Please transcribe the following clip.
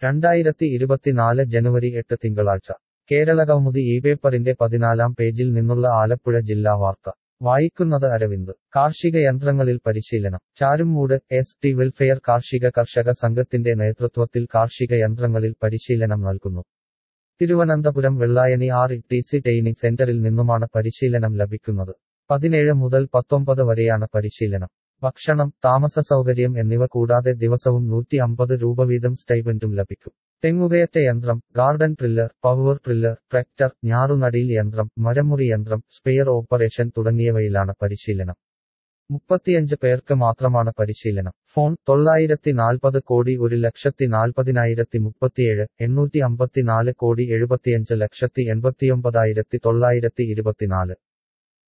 രണ്ടായിരത്തി ഇരുപത്തിനാല് ജനുവരി എട്ട് തിങ്കളാഴ്ച കേരളകൗമുദി ഈ പേപ്പറിന്റെ പതിനാലാം പേജിൽ നിന്നുള്ള ആലപ്പുഴ ജില്ലാ വാർത്ത വായിക്കുന്നത് അരവിന്ദ് കാർഷിക യന്ത്രങ്ങളിൽ പരിശീലനം ചാരുമൂട് എസ് ടി വെൽഫെയർ കാർഷിക കർഷക സംഘത്തിന്റെ നേതൃത്വത്തിൽ കാർഷിക യന്ത്രങ്ങളിൽ പരിശീലനം നൽകുന്നു Thiruvananthapuram Vellayani R T C training സെന്ററിൽ നിന്നുമാണ് പരിശീലനം ലഭിക്കുന്നത് പതിനേഴ് മുതൽ പത്തൊമ്പത് വരെയാണ് പരിശീലനം ഭക്ഷണം താമസ സൗകര്യം എന്നിവ കൂടാതെ ദിവസവും നൂറ്റി അമ്പത് രൂപ വീതം സ്റ്റൈപൻഡും ലഭിക്കും തെങ്ങുകയറ്റ യന്ത്രം garden tiller power tiller tractor ഞാറുനടിയിൽ യന്ത്രം മരമുറി യന്ത്രം സ്പെയർ ഓപ്പറേഷൻ തുടങ്ങിയവയിലാണ് പരിശീലനം മുപ്പത്തിയഞ്ച് പേർക്ക് മാത്രമാണ് പരിശീലനം ഫോൺ തൊള്ളായിരത്തി നാൽപ്പത് കോടി ഒരു ലക്ഷത്തി നാൽപ്പതിനായിരത്തി മുപ്പത്തിയേഴ് എണ്ണൂറ്റി അമ്പത്തിനാല് കോടി എഴുപത്തിയഞ്ച് ലക്ഷത്തി എൺപത്തിയൊമ്പതായിരത്തി തൊള്ളായിരത്തി ഇരുപത്തിനാല്